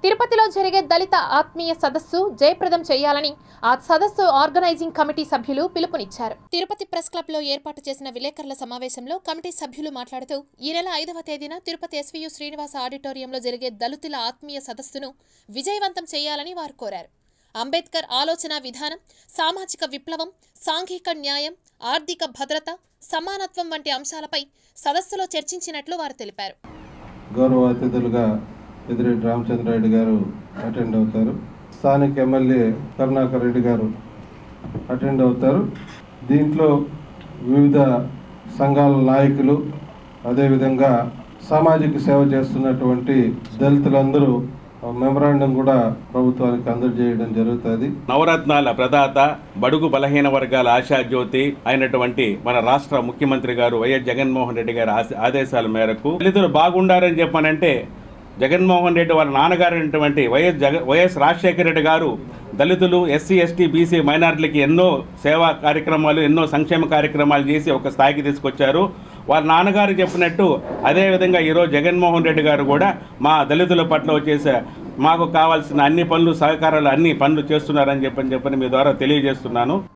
తిరుపతిలో జరిగే దళిత ఆత్మీయ సదస్సు జయప్రదం చేయాలని ఆ సదస్సు ఆర్గనైజింగ్ కమిటీ సభ్యులు పిలుపునిచ్చారు తిరుపతి ప్రెస్ క్లబ్ లో ఏర్పాటు చేసిన విలేకరుల సమావేశంలో కమిటీ సభ్యులు మాట్లాడుతూ ఈ నెల ఐదవ తేదీన తిరుపతి ఎస్వీయు శ్రీనివాస ఆడిటోరియంలో జరిగే దళితుల ఆత్మీయ సదస్సును విజయవంతం చేయాలని వారు కోరారు అంబేద్కర్ ఆలోచన విధానం సామాజిక విప్లవం సాంఘిక న్యాయం ఆర్థిక భద్రత సమానత్వం వంటి అంశాలపై సదస్సులో చర్చించినట్లు వారు తెలిపారు గౌరవ అతిథులుగా పెదిరెడ్డి రామచంద్రారెడ్డి గారు అటెండ్ అవుతారు స్థానిక ఎమ్మెల్యే కరుణాకర్ రెడ్డి గారు అటెండ్ అవుతారు దీంట్లో వివిధ సంఘాల నాయకులు అదేవిధంగా సామాజిక సేవ చేస్తున్నటువంటి దళితులందరూ మెమరాండం కూడా ప్రభుత్వానికి అందజేయడం జరుగుతుంది నవరత్నాల ప్రదాత బడుగు బలహీన వర్గాల ఆశాజ్యోతి అయినటువంటి మన రాష్ట్ర ముఖ్యమంత్రి గారు వైఎస్ జగన్మోహన్ రెడ్డి గారి ఆశ- ఆదేశాల మేరకు దళితులు బాగుండారని చెప్పానంటే జగన్మోహన్ రెడ్డి వాళ్ళ నాన్నగారు అయినటువంటి వైఎస్ జగ వైఎస్ రాజశేఖర రెడ్డి గారు దళితులు ఎస్సీ ఎస్టీ బీసీ మైనారిటీలకి ఎన్నో సేవా కార్యక్రమాలు ఎన్నో సంక్షేమ కార్యక్రమాలు చేసి ఒక స్థాయికి తీసుకొచ్చారు వాళ్ళ నాన్నగారు చెప్పినట్టు అదేవిధంగా ఈరోజు జగన్మోహన్ రెడ్డి గారు కూడా మా దళితుల పట్ల వచ్చేసే మాకు కావాల్సిన అన్ని పనులు సహకారాలు అన్ని పనులు చేస్తున్నారని చెప్పని చెప్పని మీ ద్వారా తెలియజేస్తున్నాను